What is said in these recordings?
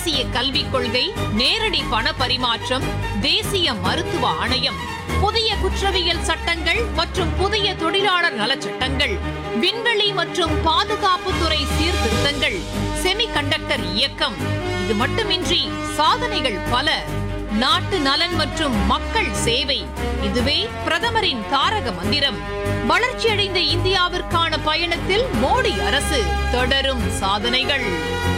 தேசிய கல்விக் கொள்கை நேரடி பண பரிமாற்றம் தேசிய மருத்துவ ஆணையம் புதிய குற்றவியல் சட்டங்கள் மற்றும் புதிய தொழிலாளர் நலச்சட்டங்கள் விண்வெளி மற்றும் பாதுகாப்புத்துறை சீர்திருத்தங்கள் செமிகண்டக்டர் இயக்கம் இது மட்டுமின்றி சாதனைகள் பல நாட்டு நலன் மற்றும் மக்கள் சேவை இதுவே பிரதமரின் தாரக மந்திரம் வளர்ச்சியடைந்த இந்தியாவிற்கான பயணத்தில் மோடி அரசு தொடரும் சாதனைகள்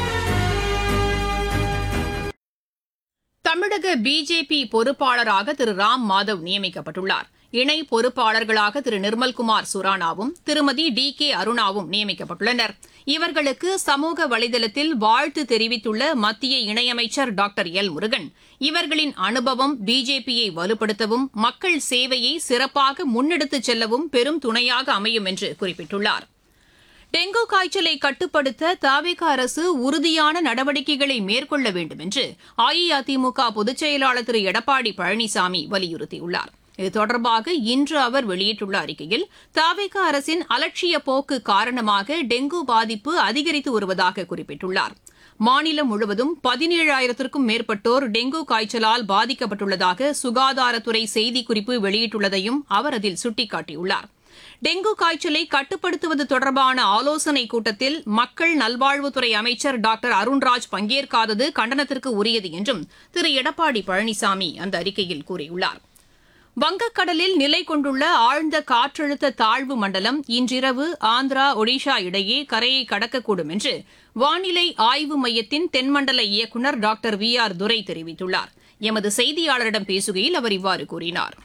தமிழக பிஜேபி பொறுப்பாளராக திரு ராம் மாதவ் நியமிக்கப்பட்டுள்ளார் இணை பொறுப்பாளர்களாக திரு நிர்மல்குமார் சுரானாவும் திருமதி டி கே அருணாவும் நியமிக்கப்பட்டுள்ளனர் இவர்களுக்கு சமூக வலைதளத்தில் வாழ்த்து தெரிவித்துள்ள மத்திய இணையமைச்சர் டாக்டர் எல் முருகன் இவர்களின் அனுபவம் பிஜேபியை வலுப்படுத்தவும் மக்கள் சேவையை சிறப்பாக முன்னெடுத்துச் செல்லவும் பெரும் துணையாக அமையும் என்று குறிப்பிட்டுள்ளார் டெங்கு காய்ச்சலை கட்டுப்படுத்த தாவேக அரசு உறுதியான நடவடிக்கைகளை மேற்கொள்ள வேண்டும் என்று அஇஅதிமுக பொதுச் செயலாளர் திரு எடப்பாடி பழனிசாமி வலியுறுத்தியுள்ளார் இது தொடர்பாக இன்று அவர் வெளியிட்டுள்ள அறிக்கையில் தாவேக அரசின் அலட்சிய போக்கு காரணமாக டெங்கு பாதிப்பு அதிகரித்து வருவதாக குறிப்பிட்டுள்ளார் மாநிலம் முழுவதும் பதினேழாயிரத்திற்கும் மேற்பட்டோர் டெங்கு காய்ச்சலால் பாதிக்கப்பட்டுள்ளதாக சுகாதாரத்துறை செய்திக்குறிப்பு வெளியிட்டுள்ளதையும் அவர் அதில் சுட்டிக்காட்டியுள்ளார் டெங்கு காய்ச்சலை கட்டுப்படுத்துவது தொடர்பான ஆலோசனைக் கூட்டத்தில் மக்கள் நல்வாழ்வுத்துறை அமைச்சர் டாக்டர் அருண்ராஜ் பங்கேற்காதது கண்டனத்திற்கு உரியது என்றும் திரு எடப்பாடி பழனிசாமி அந்த அறிக்கையில் கூறியுள்ளார் வங்கக்கடலில் நிலை கொண்டுள்ள ஆழ்ந்த காற்றழுத்த தாழ்வு மண்டலம் இன்றிரவு ஆந்திரா ஒடிஷா இடையே கரையை கடக்கக்கூடும் என்று வானிலை ஆய்வு மையத்தின் தென்மண்டல இயக்குநர் டாக்டர் வி ஆர் துரை தெரிவித்துள்ளார் எமது செய்தியாளரிடம் பேசுகையில் அவர் இவ்வாறு கூறினார்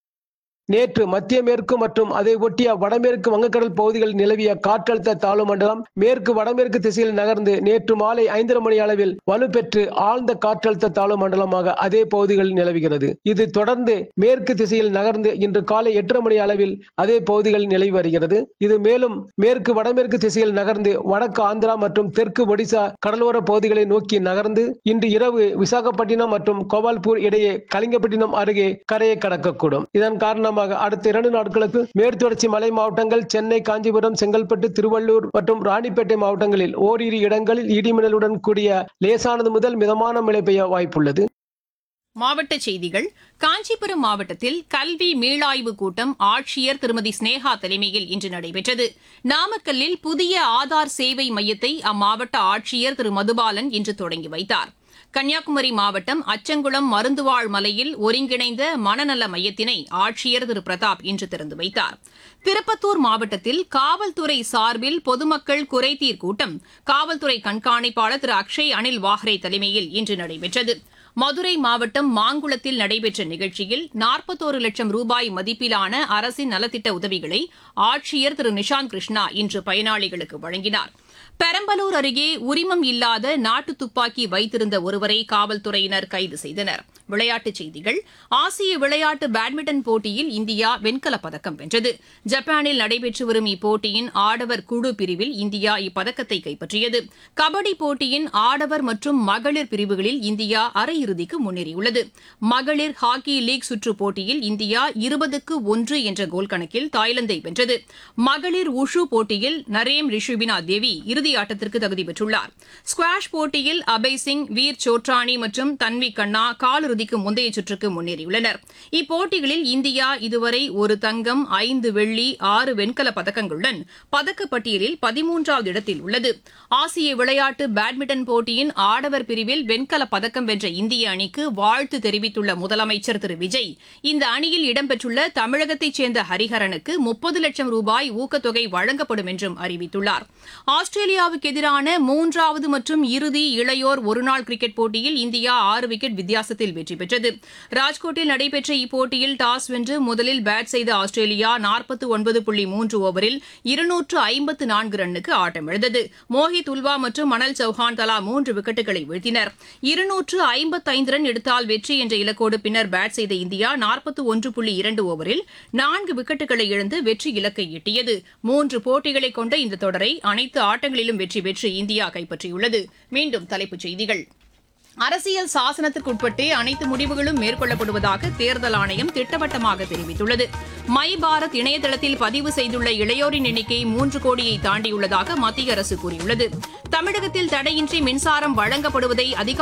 நேற்று மத்திய மேற்கு மற்றும் அதை ஒட்டிய வடமேற்கு வங்கக்கடல் பகுதிகளில் நிலவிய காற்றழுத்த தாழ்வு மண்டலம் மேற்கு வடமேற்கு திசையில் நகர்ந்து நேற்று மாலை ஐந்தரை மணி அளவில் வலுப்பெற்று ஆழ்ந்த காற்றழுத்த தாழ்வு மண்டலமாக அதே பகுதிகளில் நிலவுகிறது இது தொடர்ந்து மேற்கு திசையில் நகர்ந்து இன்று காலை எட்டரை மணி அளவில் அதே பகுதிகளில் நிலவி வருகிறது இது மேலும் மேற்கு வடமேற்கு திசையில் நகர்ந்து வடக்கு ஆந்திரா மற்றும் தெற்கு ஒடிசா கடலோர பகுதிகளை நோக்கி நகர்ந்து இன்று இரவு விசாகப்பட்டினம் மற்றும் கோபால்பூர் இடையே கலிங்கப்பட்டினம் அருகே கரையை கடக்கக்கூடும் இதன் காரணமாக அடுத்த இரண்டு நாட்களுக்கு மேற்குத்தொடர்ச்சி மலை மாவட்டங்கள் சென்னை காஞ்சிபுரம் செங்கல்பட்டு திருவள்ளூர் மற்றும் ராணிப்பேட்டை மாவட்டங்களில் ஓரிரு இடங்களில் இடிமின்னலுடன் கூடிய லேசானது முதல் மிதமான மழை பெய்ய வாய்ப்புள்ளது மாவட்டச் செய்திகள் காஞ்சிபுரம் மாவட்டத்தில் கல்வி மீளாய்வு கூட்டம் ஆட்சியர் திருமதி ஸ்னேகா தலைமையில் இன்று நடைபெற்றது நாமக்கல்லில் புதிய ஆதார் சேவை மையத்தை அம்மாவட்ட ஆட்சியர் திரு மதுபாலன் இன்று தொடங்கி வைத்தார் கன்னியாகுமரி மாவட்டம் அச்சங்குளம் மருந்துவாழ் மலையில் ஒருங்கிணைந்த மனநல மையத்தினை ஆட்சியர் திரு பிரதாப் இன்று திறந்து வைத்தார் திருப்பத்தூர் மாவட்டத்தில் காவல்துறை சார்பில் பொதுமக்கள் குறைதீர் கூட்டம் காவல்துறை கண்காணிப்பாளர் திரு அக்ஷய் அனில் வாஹ்ரே தலைமையில் இன்று நடைபெற்றது மதுரை மாவட்டம் மாங்குளத்தில் நடைபெற்ற நிகழ்ச்சியில் நாற்பத்தோரு லட்சம் ரூபாய் மதிப்பிலான அரசின் நலத்திட்ட உதவிகளை ஆட்சியர் திரு நிஷாந்த் கிருஷ்ணா இன்று பயனாளிகளுக்கு வழங்கினார் பெரம்பலூர் அருகே உரிமம் இல்லாத நாட்டு துப்பாக்கி வைத்திருந்த ஒருவரை காவல்துறையினர் கைது செய்தனர் விளையாட்டுச் செய்திகள் ஆசிய விளையாட்டு பேட்மிண்டன் போட்டியில் இந்தியா வெண்கலப் பதக்கம் வென்றது ஜப்பானில் நடைபெற்று வரும் இப்போட்டியின் ஆடவர் குழு பிரிவில் இந்தியா இப்பதக்கத்தை கைப்பற்றியது கபடி போட்டியின் ஆடவர் மற்றும் மகளிர் பிரிவுகளில் இந்தியா அரையிறுதிக்கு முன்னேறியுள்ளது மகளிர் ஹாக்கி லீக் சுற்று போட்டியில் இந்தியா இருபதுக்கு ஒன்று என்ற கோல் கணக்கில் தாய்லாந்தை வென்றது மகளிர் உஷு போட்டியில் நரேம் ரிஷுபினா தேவி இறுதி ஆட்டத்திற்கு தகுதி பெற்றுள்ளார் ஸ்குவாஷ் போட்டியில் அபய் சிங் வீர் சோட்ரானி மற்றும் தன்வி கண்ணா காலிறுதிக்கு முந்தைய சுற்றுக்கு முன்னேறியுள்ளனர் இப்போட்டிகளில் இந்தியா இதுவரை ஒரு தங்கம் ஐந்து வெள்ளி ஆறு வெண்கல பதக்கங்களுடன் பதக்கப்பட்டியலில் பதிமூன்றாவது இடத்தில் உள்ளது ஆசிய விளையாட்டு பேட்மிண்டன் போட்டியின் ஆடவர் பிரிவில் வெண்கல பதக்கம் வென்ற இந்திய அணிக்கு வாழ்த்து தெரிவித்துள்ள முதலமைச்சர் திரு விஜய் இந்த அணியில் இடம்பெற்றுள்ள தமிழகத்தைச் சேர்ந்த ஹரிஹரனுக்கு முப்பது லட்சம் ரூபாய் ஊக்கத்தொகை வழங்கப்படும் என்றும் அறிவித்துள்ளார் ஆஸ்திரேலியாவுக்கு எதிரான மூன்றாவது மற்றும் இறுதி இளையோர் ஒருநாள் கிரிக்கெட் போட்டியில் இந்தியா ஆறு விக்கெட் வித்தியாசத்தில் வெற்றி பெற்றது ராஜ்கோட்டில் நடைபெற்ற இப்போட்டியில் டாஸ் வென்று முதலில் பேட் செய்த ஆஸ்திரேலியா நாற்பத்து ஒன்பது புள்ளி மூன்று ஓவரில் இருநூற்று ஐம்பத்து நான்கு ரன்னுக்கு ஆட்டமிழந்தது மோஹித் உல்வா மற்றும் மணல் சௌஹான் தலா மூன்று விக்கெட்டுகளை வீழ்த்தினர் இருநூற்று ஐம்பத்தைந்து ரன் எடுத்தால் வெற்றி என்ற இலக்கோடு பின்னர் பேட் செய்த இந்தியா நாற்பத்து ஒன்று புள்ளி இரண்டு ஓவரில் நான்கு விக்கெட்டுகளை இழந்து வெற்றி இலக்கை எட்டியது மூன்று போட்டிகளை கொண்ட இந்த தொடரை அனைத்து ஆட்டங்களிலும் வெற்றி பெற்று இந்தியா கைப்பற்றியுள்ளது மீண்டும் தலைப்புச் செய்திகள் அரசியல் சாசனத்திற்குட்பட்டே அனைத்து முடிவுகளும் மேற்கொள்ளப்படுவதாக தேர்தல் ஆணையம் திட்டவட்டமாக தெரிவித்துள்ளது மை பாரத் இணையதளத்தில் பதிவு செய்துள்ள இளையோரின் எண்ணிக்கை மூன்று கோடியை தாண்டியுள்ளதாக மத்திய அரசு கூறியுள்ளது தமிழகத்தில் தடையின்றி மின்சாரம் வழங்கப்படுவதை அதிக